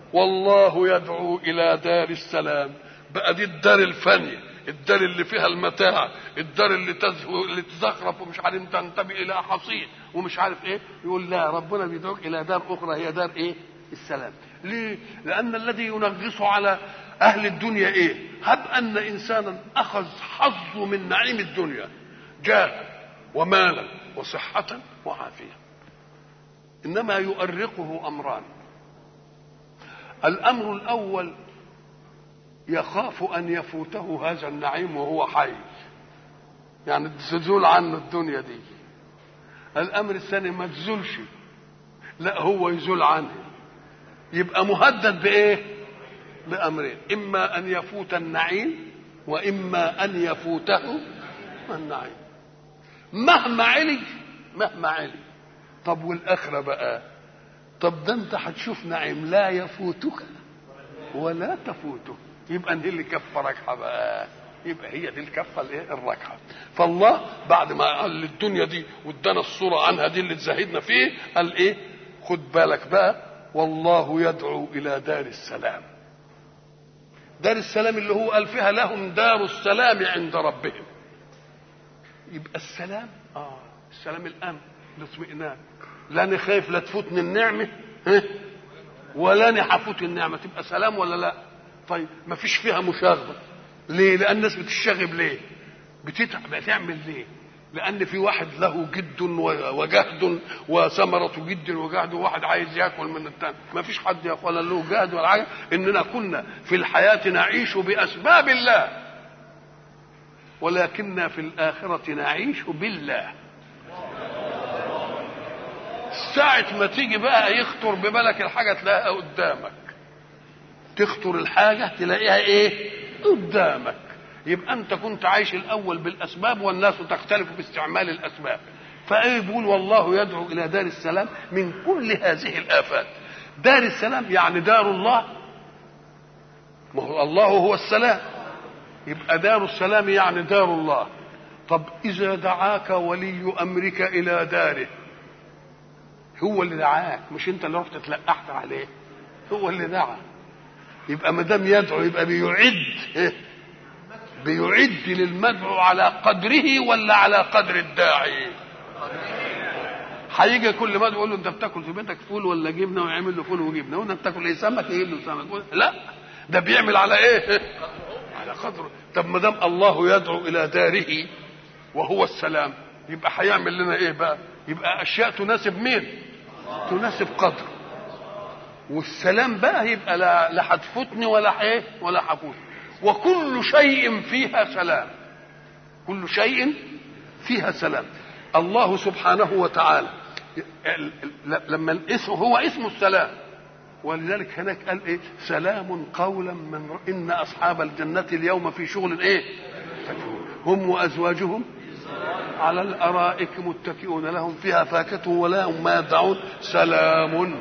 والله يدعو الى دار السلام بقى دي الدار الفانيه الدار اللي فيها المتاع الدار اللي تزهو اللي تزخرف ومش عارف تنتمي الى حصين ومش عارف ايه يقول لا ربنا بيدعوك الى دار اخرى هي دار ايه السلام ليه لان الذي ينغص على اهل الدنيا ايه هب ان انسانا اخذ حظه من نعيم الدنيا جاه ومالا وصحه وعافيه انما يؤرقه امران الامر الاول يخاف ان يفوته هذا النعيم وهو حي يعني تزول عنه الدنيا دي الامر الثاني ما تزولش لا هو يزول عنه يبقى مهدد بايه بامرين اما ان يفوت النعيم واما ان يفوته النعيم مهما علي مهما علي طب والاخره بقى طب ده انت هتشوف نعيم لا يفوتك ولا تفوته يبقى دي اللي كفه راكحه بقى يبقى هي دي الكفه الايه الراكحه فالله بعد ما قال الدنيا دي وادانا الصوره عنها دي اللي تزهدنا فيه قال ايه خد بالك بقى والله يدعو الى دار السلام دار السلام اللي هو قال فيها لهم دار السلام عند ربهم يبقى السلام اه السلام الامن الاطمئنان لا انا خايف لا تفوتني النعمه ها ولا انا هفوت النعمه تبقى سلام ولا لا طيب ما فيش فيها مشاغبه ليه لان الناس بتشتغب ليه بتتعب بتعمل ليه لان في واحد له جد وجهد وثمره جد وجهد وواحد عايز ياكل من الثاني ما فيش حد يا اخوانا له جهد ولا حاجه اننا كنا في الحياه نعيش باسباب الله ولكننا في الاخره نعيش بالله ساعة ما تيجي بقى يخطر ببالك الحاجة تلاقيها قدامك تخطر الحاجة تلاقيها ايه قدامك يبقى انت كنت عايش الاول بالاسباب والناس تختلف باستعمال الاسباب فايه بيقول والله يدعو الى دار السلام من كل هذه الافات دار السلام يعني دار الله ما هو الله هو السلام يبقى دار السلام يعني دار الله طب اذا دعاك ولي امرك الى داره هو اللي دعاك مش انت اللي رحت تلقحت عليه هو اللي دعا يبقى ما دام يدعو يبقى بيعد إيه؟ بيعد للمدعو على قدره ولا على قدر الداعي هيجي كل ما يقول له انت بتاكل في بيتك فول ولا جبنه ويعمل له فول وجبنه وانت بتاكل ايه سمك يجيب له سمك لا ده بيعمل على ايه على قدره طب ما دام الله يدعو الى داره وهو السلام يبقى هيعمل لنا ايه بقى يبقى اشياء تناسب مين تناسب قدره والسلام بقى يبقى لا لا هتفوتني ولا ايه ولا هفوت وكل شيء فيها سلام كل شيء فيها سلام الله سبحانه وتعالى لما الاسم هو اسم السلام ولذلك هناك قال ايه سلام قولا من ان اصحاب الجنه اليوم في شغل ايه هم وازواجهم على الارائك متكئون لهم فيها فاكهه ولا هم ما يدعون سلام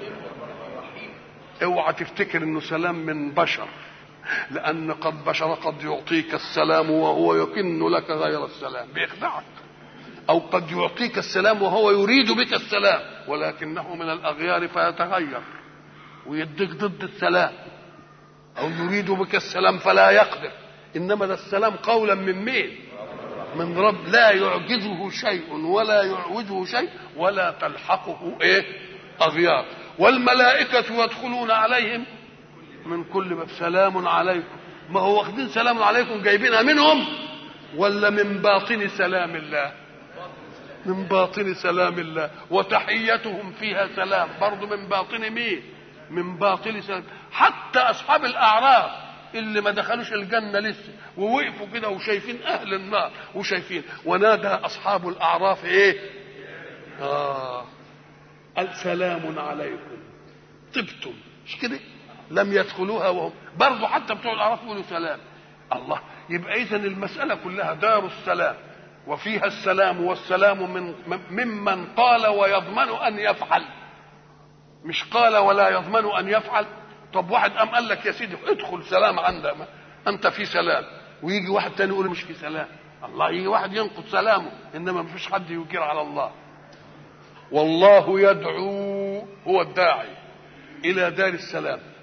اوعى تفتكر انه سلام من بشر لان قد بشر قد يعطيك السلام وهو يكن لك غير السلام بيخدعك او قد يعطيك السلام وهو يريد بك السلام ولكنه من الاغيار فيتغير ويديك ضد السلام او يريد بك السلام فلا يقدر انما ده السلام قولا من مين من رب لا يعجزه شيء ولا يعوجه شيء ولا تلحقه ايه اغيار والملائكة يدخلون عليهم من كل باب سلام عليكم ما هو واخدين سلام عليكم جايبينها منهم ولا من باطن سلام الله من باطن سلام الله وتحيتهم فيها سلام برضو من باطن مين من باطن سلام حتى اصحاب الاعراف اللي ما دخلوش الجنة لسه ووقفوا كده وشايفين أهل النار وشايفين ونادى أصحاب الأعراف إيه؟ آه السلام عليكم طبتم مش كده؟ لم يدخلوها وهم برضه حتى بتوع الأعراف يقولوا سلام الله يبقى إذا المسألة كلها دار السلام وفيها السلام والسلام من ممن قال ويضمن أن يفعل مش قال ولا يضمن أن يفعل طب واحد قام قال لك يا سيدي ادخل سلام عندك انت في سلام ويجي واحد تاني يقول مش في سلام الله يجي واحد ينقض سلامه انما ما فيش حد ينكر على الله والله يدعو هو الداعي الى دار السلام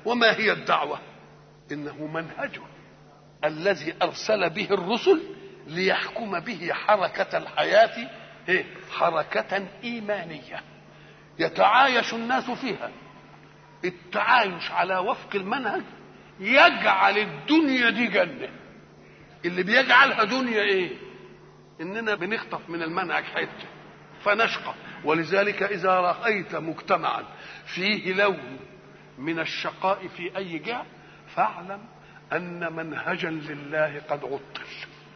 وما هي الدعوة إنه منهجه الذي أرسل به الرسل ليحكم به حركة الحياة إيه؟ حركة إيمانية يتعايش الناس فيها التعايش على وفق المنهج يجعل الدنيا دي جنة اللي بيجعلها دنيا ايه اننا بنخطف من المنهج حته فنشقى ولذلك اذا رايت مجتمعا فيه لون من الشقاء في اي جهه فاعلم ان منهجا لله قد عطل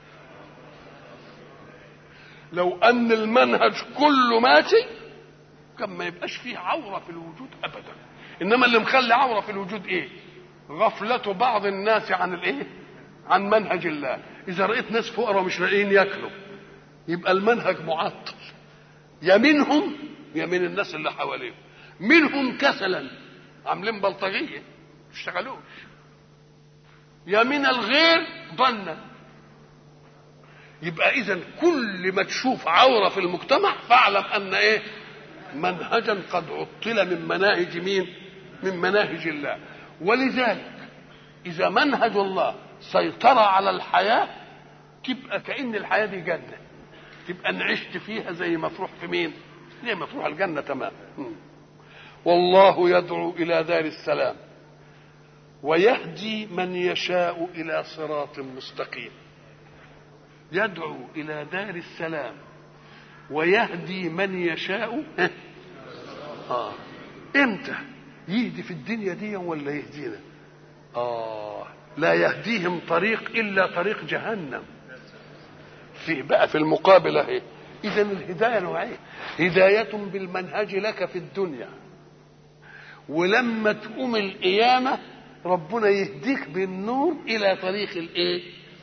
لو ان المنهج كله ماشي كان ما يبقاش فيه عوره في الوجود ابدا انما اللي مخلي عوره في الوجود ايه غفله بعض الناس عن الايه عن منهج الله اذا رايت ناس فقراء مش لاقيين ياكلوا يبقى المنهج معطل يا منهم يا من الناس اللي حواليهم منهم كسلا عاملين بلطجيه ما اشتغلوش يا من الغير ظنا يبقى اذا كل ما تشوف عوره في المجتمع فاعلم ان ايه منهجا قد عطل من مناهج مين من مناهج الله ولذلك اذا منهج الله سيطر على الحياه تبقى كان الحياه دي جنه تبقى ان عشت فيها زي مفروح في مين زي مفروح الجنه تمام والله يدعو الى دار السلام ويهدي من يشاء الى صراط مستقيم يدعو الى دار السلام ويهدي من يشاء اه امتى يهدي في الدنيا دي ولا يهدينا اه لا يهديهم طريق الا طريق جهنم في بقى في المقابل اهي اذا الهدايه نوعين هدايه بالمنهج لك في الدنيا ولما تقوم القيامه ربنا يهديك بالنور الى طريق الايه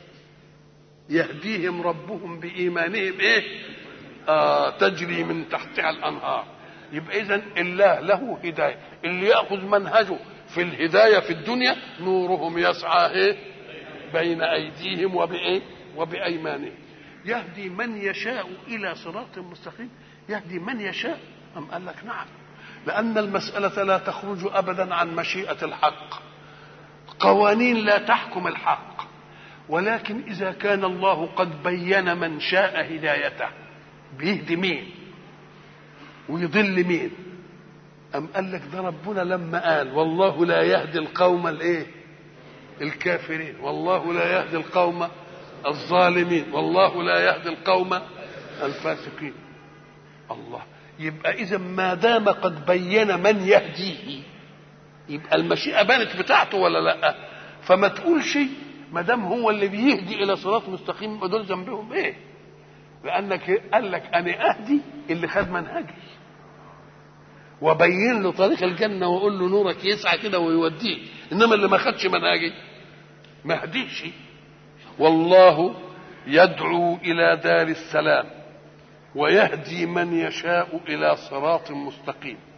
يهديهم ربهم بايمانهم ايه آه تجري من تحتها الانهار يبقى اذا الله له هدايه اللي ياخذ منهجه في الهدايه في الدنيا نورهم يسعى ايه بين ايديهم وبايه وبايمانهم يهدي من يشاء الى صراط مستقيم يهدي من يشاء ام قال لك نعم لان المساله لا تخرج ابدا عن مشيئه الحق قوانين لا تحكم الحق ولكن اذا كان الله قد بين من شاء هدايته بيهدي مين ويضل مين أم قال لك ده ربنا لما قال والله لا يهدي القوم الايه الكافرين والله لا يهدي القوم الظالمين والله لا يهدي القوم الفاسقين الله يبقى اذا ما دام قد بين من يهديه يبقى المشيئه بانت بتاعته ولا لا فما تقولش ما دام هو اللي بيهدي الى صراط مستقيم يبقى دول ذنبهم ايه لانك قال لك انا اهدي اللي خد منهجي وبين له طريق الجنه واقول له نورك يسعى كده ويوديه انما اللي ما خدش منهجي ما هديش والله يدعو الى دار السلام ويهدي من يشاء الى صراط مستقيم